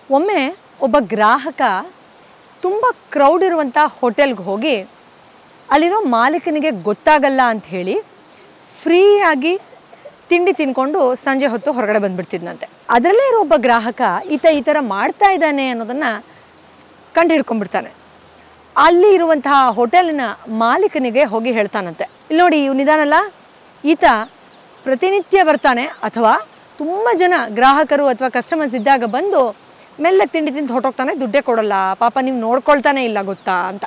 ಒಮ್ಮೆ ಒಬ್ಬ ಗ್ರಾಹಕ ತುಂಬ ಕ್ರೌಡ್ ಇರುವಂಥ ಹೋಟೆಲ್ಗೆ ಹೋಗಿ ಅಲ್ಲಿರೋ ಮಾಲೀಕನಿಗೆ ಗೊತ್ತಾಗಲ್ಲ ಅಂತ ಹೇಳಿ ಫ್ರೀಯಾಗಿ ತಿಂಡಿ ತಿನ್ಕೊಂಡು ಸಂಜೆ ಹೊತ್ತು ಹೊರಗಡೆ ಬಂದ್ಬಿಡ್ತಿದ್ನಂತೆ ಅದರಲ್ಲೇ ಇರೋ ಒಬ್ಬ ಗ್ರಾಹಕ ಈತ ಈ ಥರ ಮಾಡ್ತಾ ಇದ್ದಾನೆ ಅನ್ನೋದನ್ನು ಕಂಡು ಹಿಡ್ಕೊಂಡ್ಬಿಡ್ತಾನೆ ಅಲ್ಲಿ ಇರುವಂತಹ ಹೋಟೆಲಿನ ಮಾಲೀಕನಿಗೆ ಹೋಗಿ ಹೇಳ್ತಾನಂತೆ ಇಲ್ಲಿ ನೋಡಿ ಇವನಿದಾನಲ್ಲ ಈತ ಪ್ರತಿನಿತ್ಯ ಬರ್ತಾನೆ ಅಥವಾ ತುಂಬ ಜನ ಗ್ರಾಹಕರು ಅಥವಾ ಕಸ್ಟಮರ್ಸ್ ಇದ್ದಾಗ ಬಂದು ಮೆಲ್ಲಗೆ ತಿಂಡಿ ತಿಂದು ಹೊಟ್ಟೋಗ್ತಾನೆ ದುಡ್ಡೇ ಕೊಡಲ್ಲ ಪಾಪ ನೀವು ನೋಡ್ಕೊಳ್ತಾನೆ ಇಲ್ಲ ಗೊತ್ತಾ ಅಂತ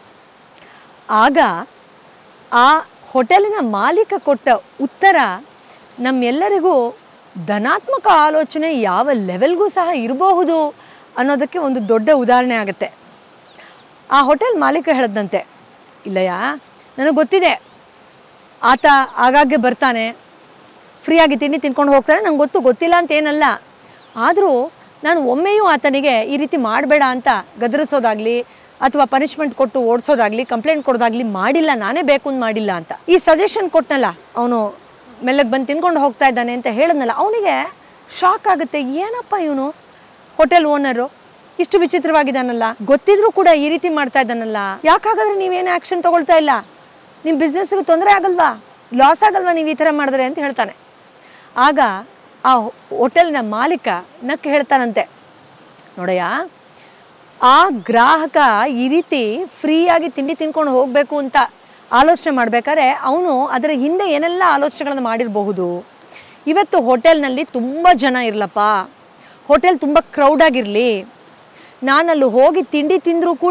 ಆಗ ಆ ಹೋಟೆಲಿನ ಮಾಲೀಕ ಕೊಟ್ಟ ಉತ್ತರ ನಮ್ಮೆಲ್ಲರಿಗೂ ಧನಾತ್ಮಕ ಆಲೋಚನೆ ಯಾವ ಲೆವೆಲ್ಗೂ ಸಹ ಇರಬಹುದು ಅನ್ನೋದಕ್ಕೆ ಒಂದು ದೊಡ್ಡ ಉದಾಹರಣೆ ಆಗುತ್ತೆ ಆ ಹೋಟೆಲ್ ಮಾಲೀಕ ಹೇಳದಂತೆ ಇಲ್ಲಯ್ಯ ನನಗೆ ಗೊತ್ತಿದೆ ಆತ ಆಗಾಗ್ಗೆ ಬರ್ತಾನೆ ಫ್ರೀಯಾಗಿ ತಿಂಡಿ ತಿನ್ಕೊಂಡು ಹೋಗ್ತಾನೆ ನಂಗೆ ಗೊತ್ತು ಗೊತ್ತಿಲ್ಲ ಅಂತ ಏನಲ್ಲ ಆದರೂ ನಾನು ಒಮ್ಮೆಯೂ ಆತನಿಗೆ ಈ ರೀತಿ ಮಾಡಬೇಡ ಅಂತ ಗದರಿಸೋದಾಗಲಿ ಅಥವಾ ಪನಿಷ್ಮೆಂಟ್ ಕೊಟ್ಟು ಓಡಿಸೋದಾಗಲಿ ಕಂಪ್ಲೇಂಟ್ ಕೊಡೋದಾಗಲಿ ಮಾಡಿಲ್ಲ ನಾನೇ ಬೇಕು ಅಂತ ಮಾಡಿಲ್ಲ ಅಂತ ಈ ಸಜೆಷನ್ ಕೊಟ್ಟನಲ್ಲ ಅವನು ಮೆಲ್ಲಗೆ ಬಂದು ತಿನ್ಕೊಂಡು ಹೋಗ್ತಾ ಇದ್ದಾನೆ ಅಂತ ಹೇಳಿದ್ನಲ್ಲ ಅವನಿಗೆ ಶಾಕ್ ಆಗುತ್ತೆ ಏನಪ್ಪ ಇವನು ಹೋಟೆಲ್ ಓನರು ಇಷ್ಟು ವಿಚಿತ್ರವಾಗಿದ್ದಾನಲ್ಲ ಗೊತ್ತಿದ್ರೂ ಕೂಡ ಈ ರೀತಿ ಮಾಡ್ತಾ ಇದ್ದಾನಲ್ಲ ಯಾಕಾಗಾದ್ರೆ ನೀವೇನು ಆ್ಯಕ್ಷನ್ ತಗೊಳ್ತಾ ಇಲ್ಲ ನಿಮ್ಮ ಬಿಸ್ನೆಸ್ಗೆ ತೊಂದರೆ ಆಗಲ್ವಾ ಲಾಸ್ ಆಗಲ್ವಾ ನೀವು ಈ ಥರ ಮಾಡಿದ್ರೆ ಅಂತ ಹೇಳ್ತಾನೆ ಆಗ ಆ ಹೋಟೆಲ್ನ ಮಾಲೀಕ ನಕ್ಕೆ ಹೇಳ್ತಾನಂತೆ ನೋಡಯ್ಯ ಆ ಗ್ರಾಹಕ ಈ ರೀತಿ ಫ್ರೀಯಾಗಿ ತಿಂಡಿ ತಿನ್ಕೊಂಡು ಹೋಗಬೇಕು ಅಂತ ಆಲೋಚನೆ ಮಾಡಬೇಕಾದ್ರೆ ಅವನು ಅದರ ಹಿಂದೆ ಏನೆಲ್ಲ ಆಲೋಚನೆಗಳನ್ನು ಮಾಡಿರಬಹುದು ಇವತ್ತು ಹೋಟೆಲ್ನಲ್ಲಿ ತುಂಬ ಜನ ಇರಲಪ್ಪ ಹೋಟೆಲ್ ತುಂಬ ಕ್ರೌಡಾಗಿರಲಿ ನಾನಲ್ಲಿ ಹೋಗಿ ತಿಂಡಿ ತಿಂದರೂ ಕೂಡ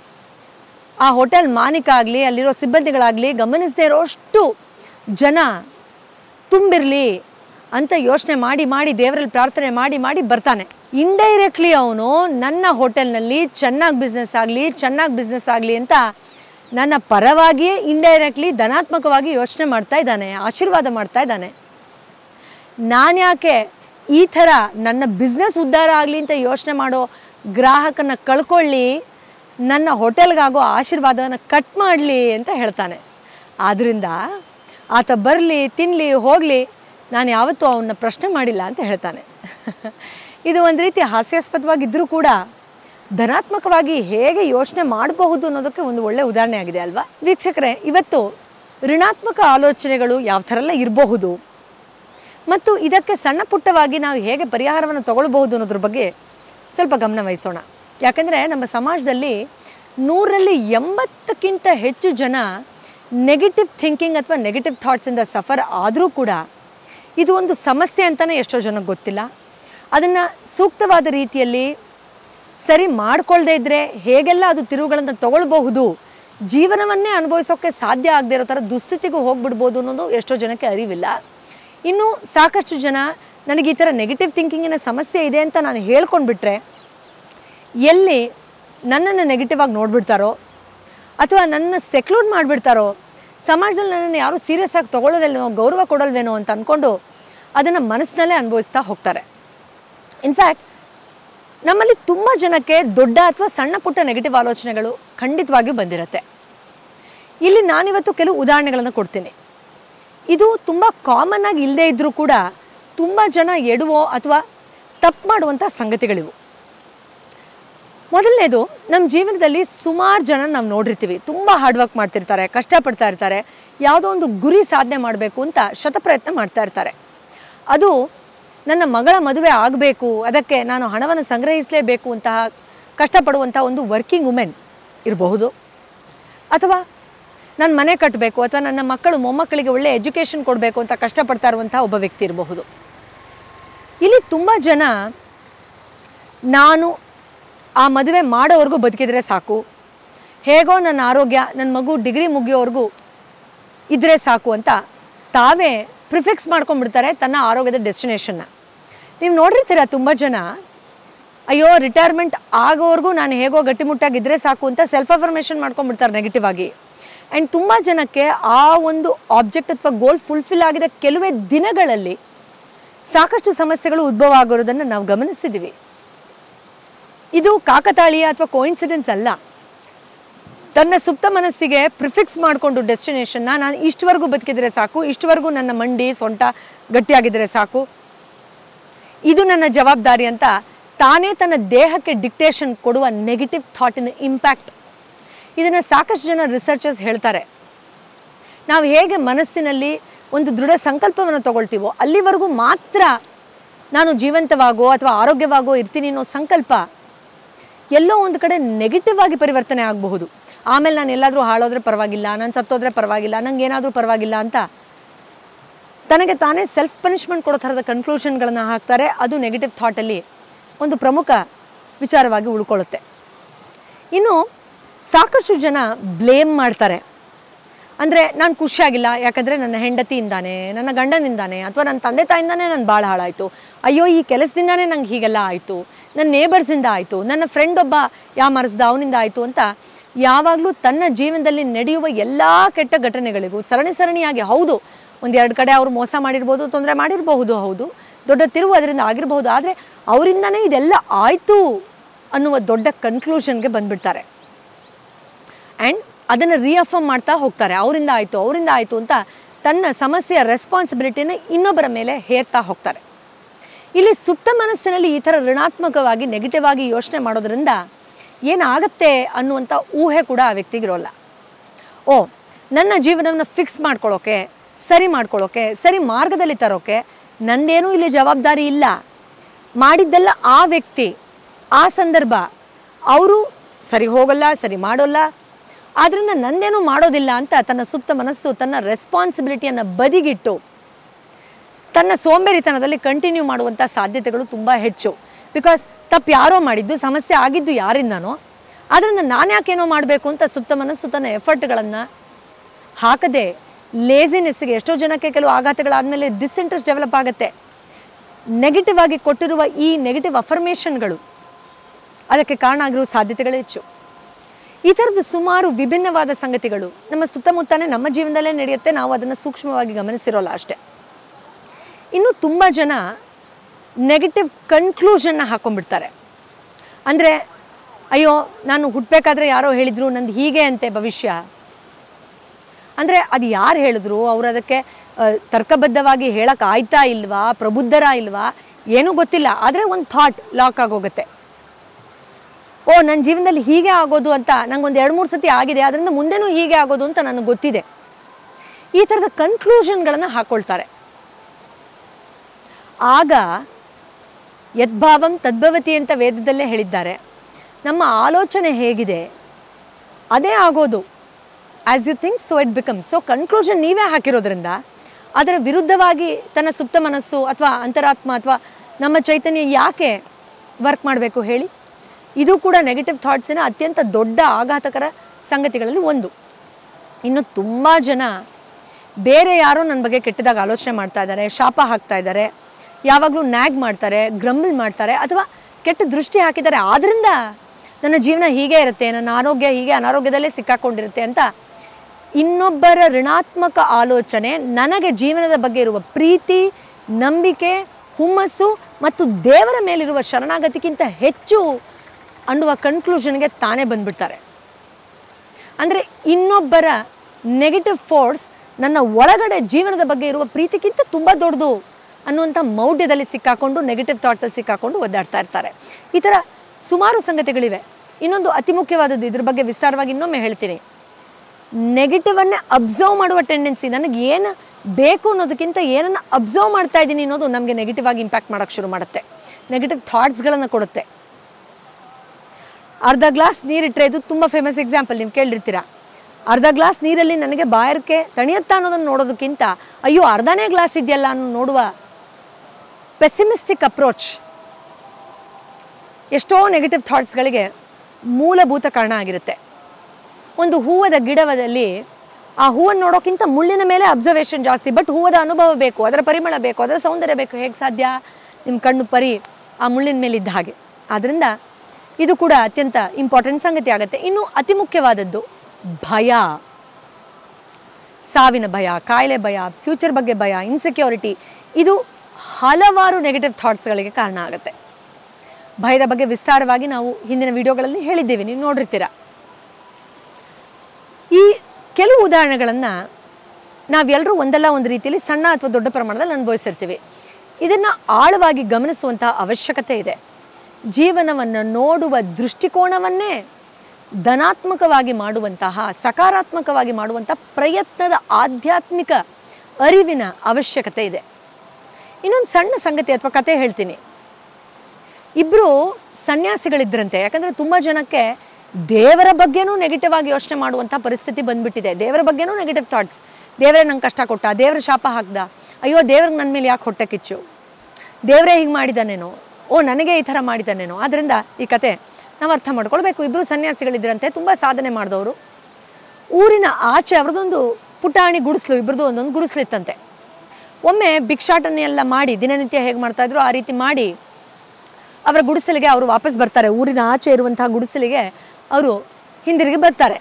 ಆ ಹೋಟೆಲ್ ಮಾಲೀಕ ಆಗಲಿ ಅಲ್ಲಿರೋ ಸಿಬ್ಬಂದಿಗಳಾಗಲಿ ಗಮನಿಸದೇ ಇರೋಷ್ಟು ಜನ ತುಂಬಿರಲಿ ಅಂತ ಯೋಚನೆ ಮಾಡಿ ಮಾಡಿ ದೇವರಲ್ಲಿ ಪ್ರಾರ್ಥನೆ ಮಾಡಿ ಮಾಡಿ ಬರ್ತಾನೆ ಇಂಡೈರೆಕ್ಟ್ಲಿ ಅವನು ನನ್ನ ಹೋಟೆಲ್ನಲ್ಲಿ ಚೆನ್ನಾಗಿ ಬಿಸ್ನೆಸ್ ಆಗಲಿ ಚೆನ್ನಾಗಿ ಬಿಸ್ನೆಸ್ ಆಗಲಿ ಅಂತ ನನ್ನ ಪರವಾಗಿಯೇ ಇಂಡೈರೆಕ್ಟ್ಲಿ ಧನಾತ್ಮಕವಾಗಿ ಯೋಚನೆ ಮಾಡ್ತಾ ಇದ್ದಾನೆ ಆಶೀರ್ವಾದ ಮಾಡ್ತಾ ಇದ್ದಾನೆ ನಾನು ಯಾಕೆ ಈ ಥರ ನನ್ನ ಬಿಸ್ನೆಸ್ ಉದ್ಧಾರ ಆಗಲಿ ಅಂತ ಯೋಚನೆ ಮಾಡೋ ಗ್ರಾಹಕನ ಕಳ್ಕೊಳ್ಳಿ ನನ್ನ ಹೋಟೆಲ್ಗಾಗೋ ಆಶೀರ್ವಾದನ ಕಟ್ ಮಾಡಲಿ ಅಂತ ಹೇಳ್ತಾನೆ ಆದ್ದರಿಂದ ಆತ ಬರಲಿ ತಿನ್ನಲಿ ಹೋಗಲಿ ನಾನು ಯಾವತ್ತೂ ಅವನ್ನ ಪ್ರಶ್ನೆ ಮಾಡಿಲ್ಲ ಅಂತ ಹೇಳ್ತಾನೆ ಇದು ಒಂದು ರೀತಿ ಹಾಸ್ಯಾಸ್ಪದವಾಗಿದ್ದರೂ ಕೂಡ ಧನಾತ್ಮಕವಾಗಿ ಹೇಗೆ ಯೋಚನೆ ಮಾಡಬಹುದು ಅನ್ನೋದಕ್ಕೆ ಒಂದು ಒಳ್ಳೆ ಉದಾಹರಣೆ ಆಗಿದೆ ಅಲ್ವಾ ವೀಕ್ಷಕರೇ ಇವತ್ತು ಋಣಾತ್ಮಕ ಆಲೋಚನೆಗಳು ಯಾವ ಥರ ಎಲ್ಲ ಇರಬಹುದು ಮತ್ತು ಇದಕ್ಕೆ ಸಣ್ಣ ಪುಟ್ಟವಾಗಿ ನಾವು ಹೇಗೆ ಪರಿಹಾರವನ್ನು ತಗೊಳ್ಬಹುದು ಅನ್ನೋದ್ರ ಬಗ್ಗೆ ಸ್ವಲ್ಪ ಗಮನ ವಹಿಸೋಣ ಯಾಕಂದರೆ ನಮ್ಮ ಸಮಾಜದಲ್ಲಿ ನೂರಲ್ಲಿ ಎಂಬತ್ತಕ್ಕಿಂತ ಹೆಚ್ಚು ಜನ ನೆಗೆಟಿವ್ ಥಿಂಕಿಂಗ್ ಅಥವಾ ನೆಗೆಟಿವ್ ಥಾಟ್ಸಿಂದ ಸಫರ್ ಆದರೂ ಕೂಡ ಇದು ಒಂದು ಸಮಸ್ಯೆ ಅಂತಲೇ ಎಷ್ಟೋ ಜನಕ್ಕೆ ಗೊತ್ತಿಲ್ಲ ಅದನ್ನು ಸೂಕ್ತವಾದ ರೀತಿಯಲ್ಲಿ ಸರಿ ಮಾಡ್ಕೊಳ್ದೇ ಇದ್ದರೆ ಹೇಗೆಲ್ಲ ಅದು ತಿರುವುಗಳನ್ನು ತಗೊಳ್ಬಹುದು ಜೀವನವನ್ನೇ ಅನುಭವಿಸೋಕ್ಕೆ ಸಾಧ್ಯ ಆಗದೆ ಇರೋ ಥರ ದುಸ್ಥಿತಿಗೂ ಹೋಗ್ಬಿಡ್ಬೋದು ಅನ್ನೋದು ಎಷ್ಟೋ ಜನಕ್ಕೆ ಅರಿವಿಲ್ಲ ಇನ್ನು ಸಾಕಷ್ಟು ಜನ ನನಗೆ ಈ ಥರ ನೆಗೆಟಿವ್ ಥಿಂಕಿಂಗಿನ ಸಮಸ್ಯೆ ಇದೆ ಅಂತ ನಾನು ಹೇಳ್ಕೊಂಡ್ಬಿಟ್ರೆ ಎಲ್ಲಿ ನನ್ನನ್ನು ನೆಗೆಟಿವ್ ಆಗಿ ನೋಡ್ಬಿಡ್ತಾರೋ ಅಥವಾ ನನ್ನ ಸೆಕ್ಲೂಡ್ ಮಾಡಿಬಿಡ್ತಾರೋ ಸಮಾಜದಲ್ಲಿ ನನ್ನನ್ನು ಯಾರೂ ಸೀರಿಯಸ್ ಆಗಿ ತೊಗೊಳ್ಳೋದಿಲ್ವೇನೋ ಗೌರವ ಕೊಡಲ್ವೇನೋ ಅಂತ ಅಂದ್ಕೊಂಡು ಅದನ್ನು ಮನಸ್ಸಿನಲ್ಲೇ ಅನುಭವಿಸ್ತಾ ಹೋಗ್ತಾರೆ ಇನ್ಫ್ಯಾಕ್ಟ್ ನಮ್ಮಲ್ಲಿ ತುಂಬ ಜನಕ್ಕೆ ದೊಡ್ಡ ಅಥವಾ ಸಣ್ಣ ಪುಟ್ಟ ನೆಗೆಟಿವ್ ಆಲೋಚನೆಗಳು ಖಂಡಿತವಾಗಿಯೂ ಬಂದಿರುತ್ತೆ ಇಲ್ಲಿ ನಾನಿವತ್ತು ಕೆಲವು ಉದಾಹರಣೆಗಳನ್ನು ಕೊಡ್ತೀನಿ ಇದು ತುಂಬ ಕಾಮನ್ ಆಗಿ ಇಲ್ಲದೇ ಇದ್ದರೂ ಕೂಡ ತುಂಬ ಜನ ಎಡುವೋ ಅಥವಾ ತಪ್ಪು ಮಾಡುವಂಥ ಸಂಗತಿಗಳಿವು ಮೊದಲನೇದು ನಮ್ಮ ಜೀವನದಲ್ಲಿ ಸುಮಾರು ಜನ ನಾವು ನೋಡಿರ್ತೀವಿ ತುಂಬ ಹಾರ್ಡ್ ವರ್ಕ್ ಮಾಡ್ತಿರ್ತಾರೆ ಕಷ್ಟಪಡ್ತಾ ಇರ್ತಾರೆ ಯಾವುದೋ ಒಂದು ಗುರಿ ಸಾಧನೆ ಮಾಡಬೇಕು ಅಂತ ಶತಪ್ರಯತ್ನ ಮಾಡ್ತಾ ಇರ್ತಾರೆ ಅದು ನನ್ನ ಮಗಳ ಮದುವೆ ಆಗಬೇಕು ಅದಕ್ಕೆ ನಾನು ಹಣವನ್ನು ಸಂಗ್ರಹಿಸಲೇಬೇಕು ಅಂತಹ ಕಷ್ಟಪಡುವಂಥ ಒಂದು ವರ್ಕಿಂಗ್ ವುಮೆನ್ ಇರಬಹುದು ಅಥವಾ ನನ್ನ ಮನೆ ಕಟ್ಟಬೇಕು ಅಥವಾ ನನ್ನ ಮಕ್ಕಳು ಮೊಮ್ಮಕ್ಕಳಿಗೆ ಒಳ್ಳೆ ಎಜುಕೇಷನ್ ಕೊಡಬೇಕು ಅಂತ ಕಷ್ಟಪಡ್ತಾ ಇರುವಂಥ ಒಬ್ಬ ವ್ಯಕ್ತಿ ಇರಬಹುದು ಇಲ್ಲಿ ತುಂಬ ಜನ ನಾನು ಆ ಮದುವೆ ಮಾಡೋವರೆಗೂ ಬದುಕಿದ್ರೆ ಸಾಕು ಹೇಗೋ ನನ್ನ ಆರೋಗ್ಯ ನನ್ನ ಮಗು ಡಿಗ್ರಿ ಮುಗಿಯೋವರೆಗೂ ಇದ್ದರೆ ಸಾಕು ಅಂತ ತಾವೇ ಪ್ರಿಫಿಕ್ಸ್ ಮಾಡ್ಕೊಂಡ್ಬಿಡ್ತಾರೆ ತನ್ನ ಆರೋಗ್ಯದ ಡೆಸ್ಟಿನೇಷನ್ನ ನೀವು ನೋಡಿರ್ತೀರ ತುಂಬ ಜನ ಅಯ್ಯೋ ರಿಟೈರ್ಮೆಂಟ್ ಆಗೋವರೆಗೂ ನಾನು ಹೇಗೋ ಗಟ್ಟಿಮುಟ್ಟಾಗಿದ್ದರೆ ಸಾಕು ಅಂತ ಸೆಲ್ಫ್ ಅಫರ್ಮೇಷನ್ ಮಾಡ್ಕೊಂಡ್ಬಿಡ್ತಾರೆ ನೆಗೆಟಿವ್ ಆಗಿ ಆ್ಯಂಡ್ ತುಂಬ ಜನಕ್ಕೆ ಆ ಒಂದು ಆಬ್ಜೆಕ್ಟ್ ಅಥವಾ ಗೋಲ್ ಫುಲ್ಫಿಲ್ ಆಗಿದ ಕೆಲವೇ ದಿನಗಳಲ್ಲಿ ಸಾಕಷ್ಟು ಸಮಸ್ಯೆಗಳು ಉದ್ಭವ ಆಗಿರೋದನ್ನು ನಾವು ಗಮನಿಸಿದ್ದೀವಿ ಇದು ಕಾಕತಾಳೀಯ ಅಥವಾ ಕೋಇನ್ಸಿಡೆನ್ಸ್ ಅಲ್ಲ ತನ್ನ ಸುಪ್ತ ಮನಸ್ಸಿಗೆ ಪ್ರಿಫಿಕ್ಸ್ ಮಾಡಿಕೊಂಡು ಡೆಸ್ಟಿನೇಷನ್ನ ನಾನು ಇಷ್ಟವರೆಗೂ ಬದುಕಿದ್ರೆ ಸಾಕು ಇಷ್ಟವರೆಗೂ ನನ್ನ ಮಂಡಿ ಸೊಂಟ ಗಟ್ಟಿಯಾಗಿದ್ದರೆ ಸಾಕು ಇದು ನನ್ನ ಜವಾಬ್ದಾರಿ ಅಂತ ತಾನೇ ತನ್ನ ದೇಹಕ್ಕೆ ಡಿಕ್ಟೇಷನ್ ಕೊಡುವ ನೆಗೆಟಿವ್ ಥಾಟಿನ ಇಂಪ್ಯಾಕ್ಟ್ ಇದನ್ನು ಸಾಕಷ್ಟು ಜನ ರಿಸರ್ಚರ್ಸ್ ಹೇಳ್ತಾರೆ ನಾವು ಹೇಗೆ ಮನಸ್ಸಿನಲ್ಲಿ ಒಂದು ದೃಢ ಸಂಕಲ್ಪವನ್ನು ತಗೊಳ್ತೀವೋ ಅಲ್ಲಿವರೆಗೂ ಮಾತ್ರ ನಾನು ಜೀವಂತವಾಗೋ ಅಥವಾ ಆರೋಗ್ಯವಾಗೋ ಇರ್ತೀನಿ ಅನ್ನೋ ಸಂಕಲ್ಪ ಎಲ್ಲೋ ಒಂದು ಕಡೆ ನೆಗೆಟಿವ್ ಆಗಿ ಪರಿವರ್ತನೆ ಆಗಬಹುದು ಆಮೇಲೆ ನಾನು ಎಲ್ಲಾದರೂ ಹಾಳೋದ್ರೆ ಪರವಾಗಿಲ್ಲ ನಾನು ಸತ್ತೋದ್ರೆ ಪರವಾಗಿಲ್ಲ ನಂಗೆ ಏನಾದರೂ ಪರವಾಗಿಲ್ಲ ಅಂತ ತನಗೆ ತಾನೇ ಸೆಲ್ಫ್ ಪನಿಷ್ಮೆಂಟ್ ಕೊಡೋ ಥರದ ಕನ್ಕ್ಲೂಷನ್ಗಳನ್ನು ಹಾಕ್ತಾರೆ ಅದು ನೆಗೆಟಿವ್ ಥಾಟಲ್ಲಿ ಒಂದು ಪ್ರಮುಖ ವಿಚಾರವಾಗಿ ಉಳ್ಕೊಳ್ಳುತ್ತೆ ಇನ್ನು ಸಾಕಷ್ಟು ಜನ ಬ್ಲೇಮ್ ಮಾಡ್ತಾರೆ ಅಂದರೆ ನಾನು ಖುಷಿಯಾಗಿಲ್ಲ ಯಾಕಂದರೆ ನನ್ನ ಹೆಂಡತಿಯಿಂದಾನೆ ನನ್ನ ಗಂಡನಿಂದಾನೆ ಅಥವಾ ನನ್ನ ತಂದೆ ತಾಯಿಂದಾನೇ ನಾನು ಭಾಳ ಹಾಳಾಯಿತು ಅಯ್ಯೋ ಈ ಕೆಲಸದಿಂದಾನೇ ನಂಗೆ ಹೀಗೆಲ್ಲ ಆಯಿತು ನನ್ನ ನೇಬರ್ಸಿಂದ ಆಯಿತು ನನ್ನ ಫ್ರೆಂಡ್ ಒಬ್ಬ ಯಾಮರ್ಸ್ದ ಅವನಿಂದ ಆಯಿತು ಅಂತ ಯಾವಾಗಲೂ ತನ್ನ ಜೀವನದಲ್ಲಿ ನಡೆಯುವ ಎಲ್ಲ ಕೆಟ್ಟ ಘಟನೆಗಳಿಗೂ ಸರಣಿ ಸರಣಿಯಾಗಿ ಹೌದು ಒಂದೆರಡು ಕಡೆ ಅವರು ಮೋಸ ಮಾಡಿರ್ಬೋದು ತೊಂದರೆ ಮಾಡಿರಬಹುದು ಹೌದು ದೊಡ್ಡ ತಿರುವು ಅದರಿಂದ ಆಗಿರಬಹುದು ಆದರೆ ಅವರಿಂದನೇ ಇದೆಲ್ಲ ಆಯಿತು ಅನ್ನುವ ದೊಡ್ಡ ಕನ್ಕ್ಲೂಷನ್ಗೆ ಬಂದ್ಬಿಡ್ತಾರೆ ಆ್ಯಂಡ್ ಅದನ್ನು ರಿಅಫರ್ಮ್ ಮಾಡ್ತಾ ಹೋಗ್ತಾರೆ ಅವರಿಂದ ಆಯಿತು ಅವರಿಂದ ಆಯಿತು ಅಂತ ತನ್ನ ಸಮಸ್ಯೆಯ ರೆಸ್ಪಾನ್ಸಿಬಿಲಿಟಿನ ಇನ್ನೊಬ್ಬರ ಮೇಲೆ ಹೇರ್ತಾ ಹೋಗ್ತಾರೆ ಇಲ್ಲಿ ಸುಪ್ತ ಮನಸ್ಸಿನಲ್ಲಿ ಈ ಥರ ಋಣಾತ್ಮಕವಾಗಿ ನೆಗೆಟಿವ್ ಆಗಿ ಯೋಚನೆ ಮಾಡೋದ್ರಿಂದ ಏನಾಗತ್ತೆ ಅನ್ನುವಂಥ ಊಹೆ ಕೂಡ ಆ ವ್ಯಕ್ತಿಗಿರೋಲ್ಲ ಓ ನನ್ನ ಜೀವನವನ್ನು ಫಿಕ್ಸ್ ಮಾಡ್ಕೊಳ್ಳೋಕೆ ಸರಿ ಮಾಡ್ಕೊಳ್ಳೋಕೆ ಸರಿ ಮಾರ್ಗದಲ್ಲಿ ತರೋಕೆ ನಂದೇನೂ ಇಲ್ಲಿ ಜವಾಬ್ದಾರಿ ಇಲ್ಲ ಮಾಡಿದ್ದೆಲ್ಲ ಆ ವ್ಯಕ್ತಿ ಆ ಸಂದರ್ಭ ಅವರು ಸರಿ ಹೋಗಲ್ಲ ಸರಿ ಮಾಡೋಲ್ಲ ಆದ್ದರಿಂದ ನಂದೇನೂ ಮಾಡೋದಿಲ್ಲ ಅಂತ ತನ್ನ ಸುಪ್ತ ಮನಸ್ಸು ತನ್ನ ರೆಸ್ಪಾನ್ಸಿಬಿಲಿಟಿಯನ್ನು ಬದಿಗಿಟ್ಟು ತನ್ನ ಸೋಂಬೇರಿತನದಲ್ಲಿ ಕಂಟಿನ್ಯೂ ಮಾಡುವಂಥ ಸಾಧ್ಯತೆಗಳು ತುಂಬ ಹೆಚ್ಚು ಬಿಕಾಸ್ ತಪ್ಪು ಯಾರೋ ಮಾಡಿದ್ದು ಸಮಸ್ಯೆ ಆಗಿದ್ದು ಯಾರಿಂದನೋ ಆದ್ದರಿಂದ ನಾನು ಯಾಕೇನೋ ಮಾಡಬೇಕು ಅಂತ ಸುಪ್ತ ಮನಸ್ಸು ತನ್ನ ಎಫರ್ಟ್ಗಳನ್ನು ಹಾಕದೆ ಲೇಸಿನೆಸ್ಗೆ ಎಷ್ಟೋ ಜನಕ್ಕೆ ಕೆಲವು ಆಘಾತಗಳಾದಮೇಲೆ ಡಿಸ್ಇಂಟ್ರೆಸ್ಟ್ ಡೆವಲಪ್ ಆಗುತ್ತೆ ನೆಗೆಟಿವ್ ಆಗಿ ಕೊಟ್ಟಿರುವ ಈ ನೆಗೆಟಿವ್ ಅಫರ್ಮೇಷನ್ಗಳು ಅದಕ್ಕೆ ಕಾರಣ ಆಗಿರುವ ಸಾಧ್ಯತೆಗಳು ಹೆಚ್ಚು ಈ ಥರದ ಸುಮಾರು ವಿಭಿನ್ನವಾದ ಸಂಗತಿಗಳು ನಮ್ಮ ಸುತ್ತಮುತ್ತನೇ ನಮ್ಮ ಜೀವನದಲ್ಲೇ ನಡೆಯುತ್ತೆ ನಾವು ಅದನ್ನು ಸೂಕ್ಷ್ಮವಾಗಿ ಗಮನಿಸಿರೋಲ್ಲ ಅಷ್ಟೇ ಇನ್ನು ತುಂಬ ಜನ ನೆಗೆಟಿವ್ ಕನ್ಕ್ಲೂಷನ್ನ ಹಾಕ್ಕೊಂಡ್ಬಿಡ್ತಾರೆ ಅಂದರೆ ಅಯ್ಯೋ ನಾನು ಹುಟ್ಟಬೇಕಾದ್ರೆ ಯಾರೋ ಹೇಳಿದರು ನಂದು ಹೀಗೆ ಅಂತೆ ಭವಿಷ್ಯ ಅಂದರೆ ಅದು ಯಾರು ಹೇಳಿದ್ರು ಅವರು ಅದಕ್ಕೆ ಆ, ತರ್ಕಬದ್ಧವಾಗಿ ಹೇಳಕ್ಕೆ ಆಯ್ತಾ ಇಲ್ವಾ ಪ್ರಬುದ್ಧರ ಇಲ್ವಾ ಏನೂ ಗೊತ್ತಿಲ್ಲ ಆದರೆ ಒಂದು ಥಾಟ್ ಲಾಕ್ ಆಗೋಗುತ್ತೆ ಓ ನನ್ನ ಜೀವನದಲ್ಲಿ ಹೀಗೆ ಆಗೋದು ಅಂತ ನಂಗೊಂದು ಎರಡು ಮೂರು ಸತಿ ಆಗಿದೆ ಅದರಿಂದ ಮುಂದೆನೂ ಹೀಗೆ ಆಗೋದು ಅಂತ ನನಗೆ ಗೊತ್ತಿದೆ ಈ ಥರದ ಕನ್ಕ್ಲೂಷನ್ಗಳನ್ನು ಹಾಕ್ಕೊಳ್ತಾರೆ ಆಗ ಯದ್ಭಾವಂ ತದ್ಭವತಿ ಅಂತ ವೇದದಲ್ಲೇ ಹೇಳಿದ್ದಾರೆ ನಮ್ಮ ಆಲೋಚನೆ ಹೇಗಿದೆ ಅದೇ ಆಗೋದು as you think so it become so conclusion ನೀವೇ ಹಾಕಿರೋದ್ರಿಂದ ಅದರ ವಿರುದ್ಧವಾಗಿ ತನ್ನ ಸುಪ್ತ ಮನಸ್ಸು ಅಥವಾ ಅಂತರಾತ್ಮ ಅಥವಾ ನಮ್ಮ ಚೈತನ್ಯ ಯಾಕೆ ವರ್ಕ್ ಮಾಡಬೇಕು ಹೇಳಿ ಇದು ಕೂಡ ನೆಗೆಟಿವ್ ಥಾಟ್ಸಿನ ಅತ್ಯಂತ ದೊಡ್ಡ ಆಘಾತಕರ ಸಂಗತಿಗಳಲ್ಲಿ ಒಂದು ಇನ್ನು ತುಂಬ ಜನ ಬೇರೆ ಯಾರೋ ನನ್ನ ಬಗ್ಗೆ ಕೆಟ್ಟದಾಗ ಆಲೋಚನೆ ಮಾಡ್ತಾ ಇದ್ದಾರೆ ಶಾಪ ಹಾಕ್ತಾ ಇದ್ದಾರೆ ಯಾವಾಗಲೂ ನ್ಯಾಗ್ ಮಾಡ್ತಾರೆ ಗ್ರಂಬಲ್ ಮಾಡ್ತಾರೆ ಅಥವಾ ಕೆಟ್ಟ ದೃಷ್ಟಿ ಹಾಕಿದ್ದಾರೆ ಆದ್ದರಿಂದ ನನ್ನ ಜೀವನ ಹೀಗೆ ಇರುತ್ತೆ ನನ್ನ ಆರೋಗ್ಯ ಹೀಗೆ ಅನಾರೋಗ್ಯದಲ್ಲೇ ಸಿಕ್ಕಾಕೊಂಡಿರುತ್ತೆ ಅಂತ ಇನ್ನೊಬ್ಬರ ಋಣಾತ್ಮಕ ಆಲೋಚನೆ ನನಗೆ ಜೀವನದ ಬಗ್ಗೆ ಇರುವ ಪ್ರೀತಿ ನಂಬಿಕೆ ಹುಮ್ಮಸ್ಸು ಮತ್ತು ದೇವರ ಮೇಲಿರುವ ಶರಣಾಗತಿಗಿಂತ ಹೆಚ್ಚು ಅನ್ನುವ ಕನ್ಕ್ಲೂಷನ್ಗೆ ತಾನೇ ಬಂದ್ಬಿಡ್ತಾರೆ ಅಂದರೆ ಇನ್ನೊಬ್ಬರ ನೆಗೆಟಿವ್ ಫೋರ್ಸ್ ನನ್ನ ಒಳಗಡೆ ಜೀವನದ ಬಗ್ಗೆ ಇರುವ ಪ್ರೀತಿಗಿಂತ ತುಂಬ ದೊಡ್ಡದು ಅನ್ನುವಂಥ ಮೌಢ್ಯದಲ್ಲಿ ಸಿಕ್ಕಾಕೊಂಡು ನೆಗೆಟಿವ್ ಥಾಟ್ಸಲ್ಲಿ ಸಿಕ್ಕಾಕೊಂಡು ಒದ್ದಾಡ್ತಾ ಇರ್ತಾರೆ ಈ ಥರ ಸುಮಾರು ಸಂಗತಿಗಳಿವೆ ಇನ್ನೊಂದು ಅತಿ ಮುಖ್ಯವಾದದ್ದು ಇದ್ರ ಬಗ್ಗೆ ವಿಸ್ತಾರವಾಗಿ ಇನ್ನೊಮ್ಮೆ ಹೇಳ್ತೀನಿ ನೆಗೆಟಿವನ್ನೇ ಅಬ್ಸರ್ವ್ ಮಾಡುವ ಟೆಂಡೆನ್ಸಿ ನನಗೆ ಏನು ಬೇಕು ಅನ್ನೋದಕ್ಕಿಂತ ಏನನ್ನು ಅಬ್ಸರ್ವ್ ಮಾಡ್ತಾ ಇದ್ದೀನಿ ಅನ್ನೋದು ನಮಗೆ ನೆಗೆಟಿವ್ ಆಗಿ ಇಂಪ್ಯಾಕ್ಟ್ ಮಾಡೋಕ್ಕೆ ಶುರು ಮಾಡುತ್ತೆ ನೆಗೆಟಿವ್ ಥಾಟ್ಸ್ಗಳನ್ನು ಕೊಡುತ್ತೆ ಅರ್ಧ ಗ್ಲಾಸ್ ನೀರಿಟ್ಟರೆ ಇದು ತುಂಬ ಫೇಮಸ್ ಎಕ್ಸಾಂಪಲ್ ನೀವು ಕೇಳಿರ್ತೀರ ಅರ್ಧ ಗ್ಲಾಸ್ ನೀರಲ್ಲಿ ನನಗೆ ಬಾಯರ್ಕೆ ತಣಿಯತ್ತಾ ಅನ್ನೋದನ್ನು ನೋಡೋದಕ್ಕಿಂತ ಅಯ್ಯೋ ಅರ್ಧನೇ ಗ್ಲಾಸ್ ಇದೆಯಲ್ಲ ಅನ್ನೋ ನೋಡುವ ಪೆಸಿಮಿಸ್ಟಿಕ್ ಅಪ್ರೋಚ್ ಎಷ್ಟೋ ನೆಗೆಟಿವ್ ಥಾಟ್ಸ್ಗಳಿಗೆ ಮೂಲಭೂತ ಕಾರಣ ಆಗಿರುತ್ತೆ ಒಂದು ಹೂವದ ಗಿಡವದಲ್ಲಿ ಆ ಹೂವನ್ನು ನೋಡೋಕ್ಕಿಂತ ಮುಳ್ಳಿನ ಮೇಲೆ ಅಬ್ಸರ್ವೇಷನ್ ಜಾಸ್ತಿ ಬಟ್ ಹೂವದ ಅನುಭವ ಬೇಕು ಅದರ ಪರಿಮಳ ಬೇಕು ಅದರ ಸೌಂದರ್ಯ ಬೇಕು ಹೇಗೆ ಸಾಧ್ಯ ನಿಮ್ಮ ಕಣ್ಣು ಪರಿ ಆ ಮುಳ್ಳಿನ ಮೇಲೆ ಇದ್ದ ಹಾಗೆ ಆದ್ದರಿಂದ ಇದು ಕೂಡ ಅತ್ಯಂತ ಇಂಪಾರ್ಟೆಂಟ್ ಸಂಗತಿ ಆಗುತ್ತೆ ಇನ್ನು ಅತಿ ಮುಖ್ಯವಾದದ್ದು ಭಯ ಸಾವಿನ ಭಯ ಕಾಯಿಲೆ ಭಯ ಫ್ಯೂಚರ್ ಬಗ್ಗೆ ಭಯ ಇನ್ಸೆಕ್ಯೂರಿಟಿ ಇದು ಹಲವಾರು ನೆಗೆಟಿವ್ ಥಾಟ್ಸ್ಗಳಿಗೆ ಕಾರಣ ಆಗುತ್ತೆ ಭಯದ ಬಗ್ಗೆ ವಿಸ್ತಾರವಾಗಿ ನಾವು ಹಿಂದಿನ ವಿಡಿಯೋಗಳಲ್ಲಿ ಹೇಳಿದ್ದೀವಿ ನೀವು ನೋಡಿರ್ತೀರ ಈ ಕೆಲವು ಉದಾಹರಣೆಗಳನ್ನು ನಾವೆಲ್ಲರೂ ಒಂದಲ್ಲ ಒಂದು ರೀತಿಯಲ್ಲಿ ಸಣ್ಣ ಅಥವಾ ದೊಡ್ಡ ಪ್ರಮಾಣದಲ್ಲಿ ಅನುಭವಿಸಿರ್ತೀವಿ ಇದನ್ನು ಆಳವಾಗಿ ಗಮನಿಸುವಂತಹ ಅವಶ್ಯಕತೆ ಇದೆ ಜೀವನವನ್ನು ನೋಡುವ ದೃಷ್ಟಿಕೋನವನ್ನೇ ಧನಾತ್ಮಕವಾಗಿ ಮಾಡುವಂತಹ ಸಕಾರಾತ್ಮಕವಾಗಿ ಮಾಡುವಂಥ ಪ್ರಯತ್ನದ ಆಧ್ಯಾತ್ಮಿಕ ಅರಿವಿನ ಅವಶ್ಯಕತೆ ಇದೆ ಇನ್ನೊಂದು ಸಣ್ಣ ಸಂಗತಿ ಅಥವಾ ಕತೆ ಹೇಳ್ತೀನಿ ಇಬ್ಬರು ಸನ್ಯಾಸಿಗಳಿದ್ರಂತೆ ಯಾಕಂದರೆ ತುಂಬ ಜನಕ್ಕೆ ದೇವರ ಬಗ್ಗೆನೂ ನೆಗೆಟಿವ್ ಆಗಿ ಯೋಚನೆ ಮಾಡುವಂಥ ಪರಿಸ್ಥಿತಿ ಬಂದ್ಬಿಟ್ಟಿದೆ ದೇವರ ಬಗ್ಗೆನೂ ನೆಗೆಟಿವ್ ಥಾಟ್ಸ್ ದೇವರೇ ನಂಗೆ ಕಷ್ಟ ಕೊಟ್ಟ ದೇವರ ಶಾಪ ಹಾಕ್ದ ಅಯ್ಯೋ ದೇವ್ರಿಗೆ ನನ್ನ ಮೇಲೆ ಯಾಕೆ ಹೊಟ್ಟೆ ಕಿಚ್ಚು ದೇವರೇ ಹೀಗೆ ಮಾಡಿದಾನೇನೋ ಓ ನನಗೆ ಈ ಥರ ಮಾಡಿದಾನೇನೋ ಆದ್ದರಿಂದ ಈ ಕತೆ ನಾವು ಅರ್ಥ ಮಾಡ್ಕೊಳ್ಬೇಕು ಇಬ್ಬರು ಸನ್ಯಾಸಿಗಳಿದ್ರಂತೆ ತುಂಬ ಸಾಧನೆ ಮಾಡಿದವರು ಊರಿನ ಆಚೆ ಅವ್ರದ್ದೊಂದು ಪುಟಾಣಿ ಗುಡಿಸ್ಲು ಇಬ್ಬರದು ಒಂದೊಂದು ಗುಡಿಸ್ಲಿತ್ತಂತೆ ಒಮ್ಮೆ ಭಿಕ್ಷಾಟನೆಲ್ಲ ಮಾಡಿ ದಿನನಿತ್ಯ ಹೇಗೆ ಮಾಡ್ತಾಯಿದ್ರು ಆ ರೀತಿ ಮಾಡಿ ಅವರ ಗುಡಿಸಲಿಗೆ ಅವರು ವಾಪಸ್ ಬರ್ತಾರೆ ಊರಿನ ಆಚೆ ಇರುವಂತಹ ಗುಡಿಸಲಿಗೆ ಅವರು ಹಿಂದಿರುಗಿ ಬರ್ತಾರೆ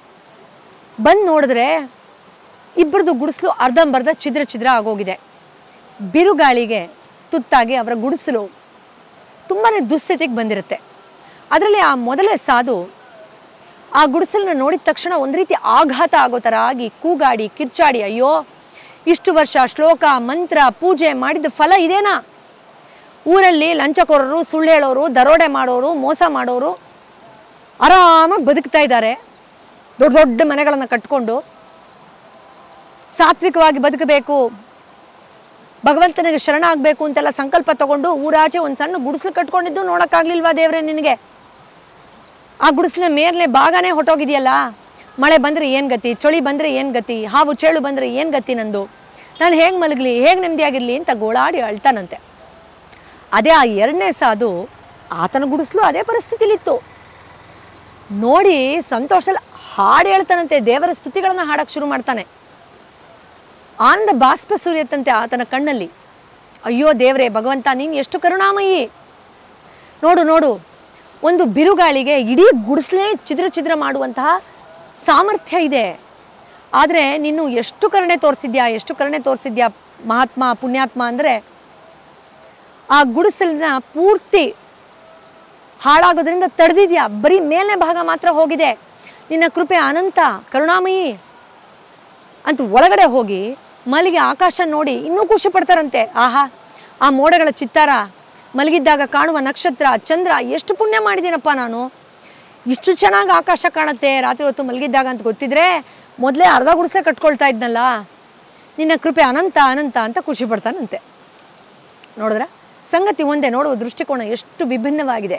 ಬಂದು ನೋಡಿದ್ರೆ ಇಬ್ಬರದು ಗುಡಿಸಲು ಅರ್ಧಂಬರ್ಧ ಛಿದ್ರ ಛಿದ್ರ ಆಗೋಗಿದೆ ಬಿರುಗಾಳಿಗೆ ತುತ್ತಾಗಿ ಅವರ ಗುಡಿಸಲು ತುಂಬಾ ದುಸ್ಥಿತಿಗೆ ಬಂದಿರುತ್ತೆ ಅದರಲ್ಲಿ ಆ ಮೊದಲೇ ಸಾಧು ಆ ಗುಡಿಸಲನ್ನ ನೋಡಿದ ತಕ್ಷಣ ಒಂದು ರೀತಿ ಆಘಾತ ಆಗೋ ಥರ ಆಗಿ ಕೂಗಾಡಿ ಕಿರ್ಚಾಡಿ ಅಯ್ಯೋ ಇಷ್ಟು ವರ್ಷ ಶ್ಲೋಕ ಮಂತ್ರ ಪೂಜೆ ಮಾಡಿದ ಫಲ ಇದೇನಾ ಊರಲ್ಲಿ ಲಂಚಕೋರರು ಸುಳ್ಳು ಹೇಳೋರು ದರೋಡೆ ಮಾಡೋರು ಮೋಸ ಮಾಡೋರು ಆರಾಮಾಗಿ ಬದುಕ್ತಾ ಇದ್ದಾರೆ ದೊಡ್ಡ ದೊಡ್ಡ ಮನೆಗಳನ್ನು ಕಟ್ಕೊಂಡು ಸಾತ್ವಿಕವಾಗಿ ಬದುಕಬೇಕು ಭಗವಂತನಿಗೆ ಶರಣ ಆಗಬೇಕು ಅಂತೆಲ್ಲ ಸಂಕಲ್ಪ ತಗೊಂಡು ಊರಾಚೆ ಒಂದು ಸಣ್ಣ ಗುಡಿಸಲು ಕಟ್ಕೊಂಡಿದ್ದು ನೋಡೋಕ್ಕಾಗ್ಲಿಲ್ವಾ ದೇವ್ರೆ ನಿನಗೆ ಆ ಗುಡಿಸಲ ಮೇಲ್ನೆ ಭಾಗನೇ ಹೊಟ್ಟೋಗಿದೆಯಲ್ಲ ಮಳೆ ಬಂದರೆ ಏನು ಗತಿ ಚಳಿ ಬಂದರೆ ಏನು ಗತಿ ಹಾವು ಚೇಳು ಬಂದರೆ ಏನು ಗತಿ ನಂದು ನಾನು ಹೇಗೆ ಮಲಗಲಿ ಹೇಗೆ ನೆಮ್ಮದಿಯಾಗಿರಲಿ ಅಂತ ಗೋಳಾಡಿ ಅಳ್ತಾನಂತೆ ಅದೇ ಆ ಎರಡನೇ ಸಾಧು ಆತನ ಗುಡಿಸ್ಲು ಅದೇ ಪರಿಸ್ಥಿತಿಲಿತ್ತು ನೋಡಿ ಸಂತೋಷದಲ್ಲಿ ಹಾಡು ಹೇಳ್ತಾನಂತೆ ದೇವರ ಸ್ತುತಿಗಳನ್ನು ಹಾಡಕ್ಕೆ ಶುರು ಮಾಡ್ತಾನೆ ಆನಂದ ಬಾಷ್ಪ ಸುರಿಯತ್ತಂತೆ ಆತನ ಕಣ್ಣಲ್ಲಿ ಅಯ್ಯೋ ದೇವರೇ ಭಗವಂತ ನೀನು ಎಷ್ಟು ಕರುಣಾಮಯಿ ನೋಡು ನೋಡು ಒಂದು ಬಿರುಗಾಳಿಗೆ ಇಡೀ ಗುಡಿಸಲೇ ಛಿದ್ರ ಛಿದ್ರ ಮಾಡುವಂತಹ ಸಾಮರ್ಥ್ಯ ಇದೆ ಆದರೆ ನೀನು ಎಷ್ಟು ಕರುಣೆ ತೋರಿಸಿದ್ಯಾ ಎಷ್ಟು ಕರುಣೆ ತೋರಿಸಿದ್ಯಾ ಮಹಾತ್ಮ ಪುಣ್ಯಾತ್ಮ ಅಂದರೆ ಆ ಗುಡಿಸಲನ್ನ ಪೂರ್ತಿ ಹಾಳಾಗೋದ್ರಿಂದ ತಡೆದಿದ್ಯಾ ಬರೀ ಮೇಲನೇ ಭಾಗ ಮಾತ್ರ ಹೋಗಿದೆ ನಿನ್ನ ಕೃಪೆ ಅನಂತ ಕರುಣಾಮಯಿ ಅಂತ ಒಳಗಡೆ ಹೋಗಿ ಮಲ್ಲಿಗೆ ಆಕಾಶ ನೋಡಿ ಇನ್ನೂ ಖುಷಿ ಪಡ್ತಾರಂತೆ ಆಹಾ ಆ ಮೋಡಗಳ ಚಿತ್ತಾರ ಮಲಗಿದ್ದಾಗ ಕಾಣುವ ನಕ್ಷತ್ರ ಚಂದ್ರ ಎಷ್ಟು ಪುಣ್ಯ ಮಾಡಿದ್ದೀನಪ್ಪ ನಾನು ಇಷ್ಟು ಚೆನ್ನಾಗಿ ಆಕಾಶ ಕಾಣುತ್ತೆ ರಾತ್ರಿ ಹೊತ್ತು ಮಲಗಿದ್ದಾಗ ಅಂತ ಗೊತ್ತಿದ್ರೆ ಮೊದಲೇ ಅರ್ಧ ಗುಡಿಸೆ ಕಟ್ಕೊಳ್ತಾ ಇದ್ನಲ್ಲ ನಿನ್ನ ಕೃಪೆ ಅನಂತ ಅನಂತ ಅಂತ ಖುಷಿ ಪಡ್ತಾನಂತೆ ನೋಡಿದ್ರ ಸಂಗತಿ ಒಂದೇ ನೋಡುವ ದೃಷ್ಟಿಕೋನ ಎಷ್ಟು ವಿಭಿನ್ನವಾಗಿದೆ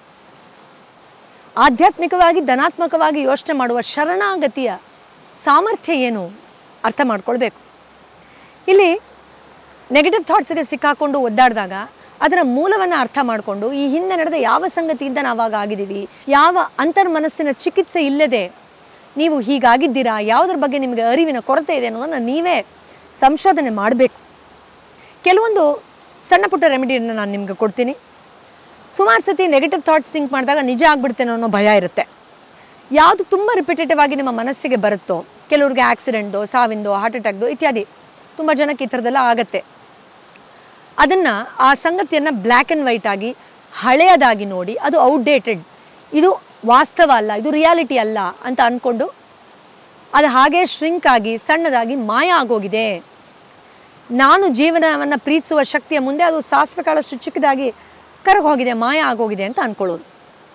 ಆಧ್ಯಾತ್ಮಿಕವಾಗಿ ಧನಾತ್ಮಕವಾಗಿ ಯೋಚನೆ ಮಾಡುವ ಶರಣಾಗತಿಯ ಸಾಮರ್ಥ್ಯ ಏನು ಅರ್ಥ ಮಾಡ್ಕೊಳ್ಬೇಕು ಇಲ್ಲಿ ನೆಗೆಟಿವ್ ಥಾಟ್ಸ್ಗೆ ಸಿಕ್ಕಾಕೊಂಡು ಒದ್ದಾಡಿದಾಗ ಅದರ ಮೂಲವನ್ನು ಅರ್ಥ ಮಾಡಿಕೊಂಡು ಈ ಹಿಂದೆ ನಡೆದ ಯಾವ ಸಂಗತಿಯಿಂದ ನಾವಾಗ ಆಗಿದ್ದೀವಿ ಯಾವ ಅಂತರ್ಮನಸ್ಸಿನ ಚಿಕಿತ್ಸೆ ಇಲ್ಲದೆ ನೀವು ಹೀಗಾಗಿದ್ದೀರಾ ಯಾವುದ್ರ ಬಗ್ಗೆ ನಿಮಗೆ ಅರಿವಿನ ಕೊರತೆ ಇದೆ ಅನ್ನೋದನ್ನು ನೀವೇ ಸಂಶೋಧನೆ ಮಾಡಬೇಕು ಕೆಲವೊಂದು ಸಣ್ಣ ಪುಟ್ಟ ರೆಮಿಡಿಯನ್ನು ನಾನು ನಿಮಗೆ ಕೊಡ್ತೀನಿ ಸುಮಾರು ಸತಿ ನೆಗೆಟಿವ್ ಥಾಟ್ಸ್ ಥಿಂಕ್ ಮಾಡಿದಾಗ ನಿಜ ಆಗ್ಬಿಡ್ತೇನೋ ಅನ್ನೋ ಭಯ ಇರುತ್ತೆ ಯಾವುದು ತುಂಬ ರಿಪಿಟೇಟಿವ್ ಆಗಿ ನಿಮ್ಮ ಮನಸ್ಸಿಗೆ ಬರುತ್ತೋ ಕೆಲವ್ರಿಗೆ ಆಕ್ಸಿಡೆಂಟು ಸಾವಿಂದು ಹಾರ್ಟ್ ಅಟ್ಯಾಕ್ದು ಇತ್ಯಾದಿ ತುಂಬ ಜನಕ್ಕೆ ಈ ಥರದ್ದೆಲ್ಲ ಆಗತ್ತೆ ಅದನ್ನು ಆ ಸಂಗತಿಯನ್ನು ಬ್ಲ್ಯಾಕ್ ಆ್ಯಂಡ್ ವೈಟ್ ಆಗಿ ಹಳೆಯದಾಗಿ ನೋಡಿ ಅದು ಔಟ್ಡೇಟೆಡ್ ಇದು ವಾಸ್ತವ ಅಲ್ಲ ಇದು ರಿಯಾಲಿಟಿ ಅಲ್ಲ ಅಂತ ಅಂದ್ಕೊಂಡು ಅದು ಹಾಗೆ ಶ್ರಿಂಕ್ ಆಗಿ ಸಣ್ಣದಾಗಿ ಮಾಯ ಆಗೋಗಿದೆ ನಾನು ಜೀವನವನ್ನು ಪ್ರೀತಿಸುವ ಶಕ್ತಿಯ ಮುಂದೆ ಅದು ಸಾಸಿವೆ ಕಾಳಷ್ಟು ಚಿಕ್ಕದಾಗಿ ಕರಗಿ ಹೋಗಿದೆ ಮಾಯ ಆಗೋಗಿದೆ ಅಂತ ಅಂದ್ಕೊಳ್ಳೋದು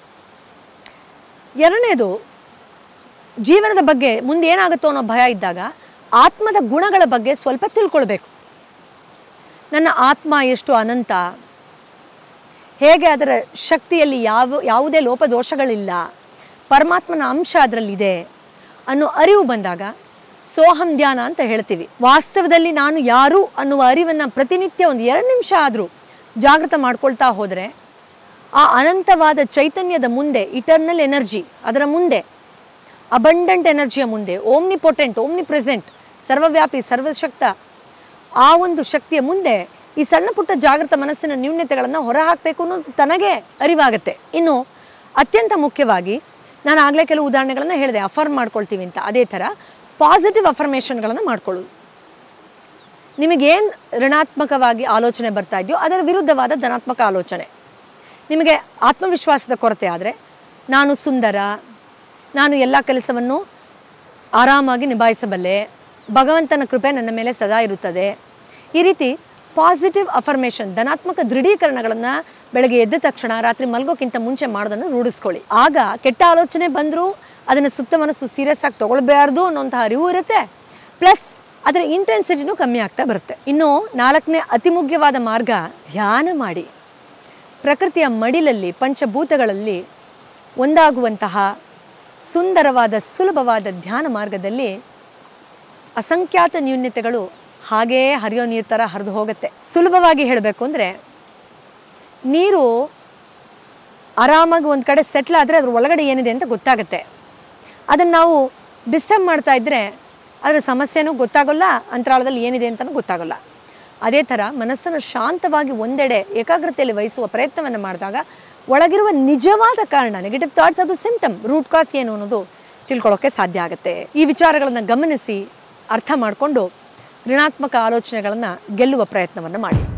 ಎರಡನೇದು ಜೀವನದ ಬಗ್ಗೆ ಮುಂದೆ ಏನಾಗುತ್ತೋ ಅನ್ನೋ ಭಯ ಇದ್ದಾಗ ಆತ್ಮದ ಗುಣಗಳ ಬಗ್ಗೆ ಸ್ವಲ್ಪ ತಿಳ್ಕೊಳ್ಬೇಕು ನನ್ನ ಆತ್ಮ ಎಷ್ಟು ಅನಂತ ಹೇಗೆ ಅದರ ಶಕ್ತಿಯಲ್ಲಿ ಯಾವ ಯಾವುದೇ ಲೋಪದೋಷಗಳಿಲ್ಲ ಪರಮಾತ್ಮನ ಅಂಶ ಅದರಲ್ಲಿದೆ ಅನ್ನೋ ಅರಿವು ಬಂದಾಗ ಸೋಹಂ ಧ್ಯಾನ ಅಂತ ಹೇಳ್ತೀವಿ ವಾಸ್ತವದಲ್ಲಿ ನಾನು ಯಾರು ಅನ್ನುವ ಅರಿವನ್ನು ಪ್ರತಿನಿತ್ಯ ಒಂದು ಎರಡು ನಿಮಿಷ ಆದರೂ ಜಾಗೃತ ಮಾಡ್ಕೊಳ್ತಾ ಹೋದರೆ ಆ ಅನಂತವಾದ ಚೈತನ್ಯದ ಮುಂದೆ ಇಟರ್ನಲ್ ಎನರ್ಜಿ ಅದರ ಮುಂದೆ ಅಬಂಡೆಂಟ್ ಎನರ್ಜಿಯ ಮುಂದೆ ಓಮ್ನಿ ಪೊಟೆಂಟ್ ಓಮ್ನಿ ಪ್ರೆಸೆಂಟ್ ಸರ್ವವ್ಯಾಪಿ ಸರ್ವಶಕ್ತ ಆ ಒಂದು ಶಕ್ತಿಯ ಮುಂದೆ ಈ ಸಣ್ಣ ಪುಟ್ಟ ಜಾಗೃತ ಮನಸ್ಸಿನ ನ್ಯೂನ್ಯತೆಗಳನ್ನು ಹೊರಹಾಕಬೇಕು ಅನ್ನೋದು ತನಗೆ ಅರಿವಾಗುತ್ತೆ ಇನ್ನು ಅತ್ಯಂತ ಮುಖ್ಯವಾಗಿ ನಾನು ಆಗಲೇ ಕೆಲವು ಉದಾಹರಣೆಗಳನ್ನು ಹೇಳಿದೆ ಅಫರ್ಮ್ ಮಾಡ್ಕೊಳ್ತೀವಿ ಅಂತ ಅದೇ ಥರ ಪಾಸಿಟಿವ್ ಅಫರ್ಮೇಷನ್ಗಳನ್ನು ಮಾಡ್ಕೊಳ್ಳೋದು ನಿಮಗೇನು ಋಣಾತ್ಮಕವಾಗಿ ಆಲೋಚನೆ ಬರ್ತಾ ಇದೆಯೋ ಅದರ ವಿರುದ್ಧವಾದ ಧನಾತ್ಮಕ ಆಲೋಚನೆ ನಿಮಗೆ ಆತ್ಮವಿಶ್ವಾಸದ ಕೊರತೆ ಆದರೆ ನಾನು ಸುಂದರ ನಾನು ಎಲ್ಲ ಕೆಲಸವನ್ನು ಆರಾಮಾಗಿ ನಿಭಾಯಿಸಬಲ್ಲೆ ಭಗವಂತನ ಕೃಪೆ ನನ್ನ ಮೇಲೆ ಸದಾ ಇರುತ್ತದೆ ಈ ರೀತಿ ಪಾಸಿಟಿವ್ ಅಫರ್ಮೇಷನ್ ಧನಾತ್ಮಕ ದೃಢೀಕರಣಗಳನ್ನು ಬೆಳಗ್ಗೆ ಎದ್ದ ತಕ್ಷಣ ರಾತ್ರಿ ಮಲಗೋಕ್ಕಿಂತ ಮುಂಚೆ ಮಾಡೋದನ್ನು ರೂಢಿಸ್ಕೊಳ್ಳಿ ಆಗ ಕೆಟ್ಟ ಆಲೋಚನೆ ಬಂದರೂ ಅದನ್ನು ಸುತ್ತ ಮನಸ್ಸು ಸೀರಿಯಸ್ ಆಗಿ ತೊಗೊಳ್ಬಾರ್ದು ಅನ್ನೋಂತಹ ಅರಿವು ಇರುತ್ತೆ ಪ್ಲಸ್ ಅದರ ಇಂಟೆನ್ಸಿಟಿನೂ ಕಮ್ಮಿ ಆಗ್ತಾ ಬರುತ್ತೆ ಇನ್ನು ನಾಲ್ಕನೇ ಅತಿ ಮುಖ್ಯವಾದ ಮಾರ್ಗ ಧ್ಯಾನ ಮಾಡಿ ಪ್ರಕೃತಿಯ ಮಡಿಲಲ್ಲಿ ಪಂಚಭೂತಗಳಲ್ಲಿ ಒಂದಾಗುವಂತಹ ಸುಂದರವಾದ ಸುಲಭವಾದ ಧ್ಯಾನ ಮಾರ್ಗದಲ್ಲಿ ಅಸಂಖ್ಯಾತ ನ್ಯೂನ್ಯತೆಗಳು ಹಾಗೇ ಹರಿಯೋ ನೀರು ಥರ ಹರಿದು ಹೋಗುತ್ತೆ ಸುಲಭವಾಗಿ ಹೇಳಬೇಕು ಅಂದರೆ ನೀರು ಆರಾಮಾಗಿ ಒಂದು ಕಡೆ ಸೆಟ್ಲ್ ಆದರೆ ಅದ್ರ ಒಳಗಡೆ ಏನಿದೆ ಅಂತ ಗೊತ್ತಾಗುತ್ತೆ ಅದನ್ನು ನಾವು ಡಿಸ್ಟರ್ಬ್ ಮಾಡ್ತಾ ಇದ್ದರೆ ಅದರ ಸಮಸ್ಯೆನೂ ಗೊತ್ತಾಗೋಲ್ಲ ಅಂತರಾಳದಲ್ಲಿ ಏನಿದೆ ಅಂತಲೂ ಗೊತ್ತಾಗೋಲ್ಲ ಅದೇ ಥರ ಮನಸ್ಸನ್ನು ಶಾಂತವಾಗಿ ಒಂದೆಡೆ ಏಕಾಗ್ರತೆಯಲ್ಲಿ ವಹಿಸುವ ಪ್ರಯತ್ನವನ್ನು ಮಾಡಿದಾಗ ಒಳಗಿರುವ ನಿಜವಾದ ಕಾರಣ ನೆಗೆಟಿವ್ ಥಾಟ್ಸ್ ಅದು ಸಿಂಪ್ಟಮ್ ರೂಟ್ ಕಾಸ್ ಏನು ಅನ್ನೋದು ತಿಳ್ಕೊಳ್ಳೋಕ್ಕೆ ಸಾಧ್ಯ ಆಗುತ್ತೆ ಈ ವಿಚಾರಗಳನ್ನು ಗಮನಿಸಿ ಅರ್ಥ ಮಾಡಿಕೊಂಡು ಋಣಾತ್ಮಕ ಆಲೋಚನೆಗಳನ್ನು ಗೆಲ್ಲುವ ಪ್ರಯತ್ನವನ್ನು ಮಾಡಿ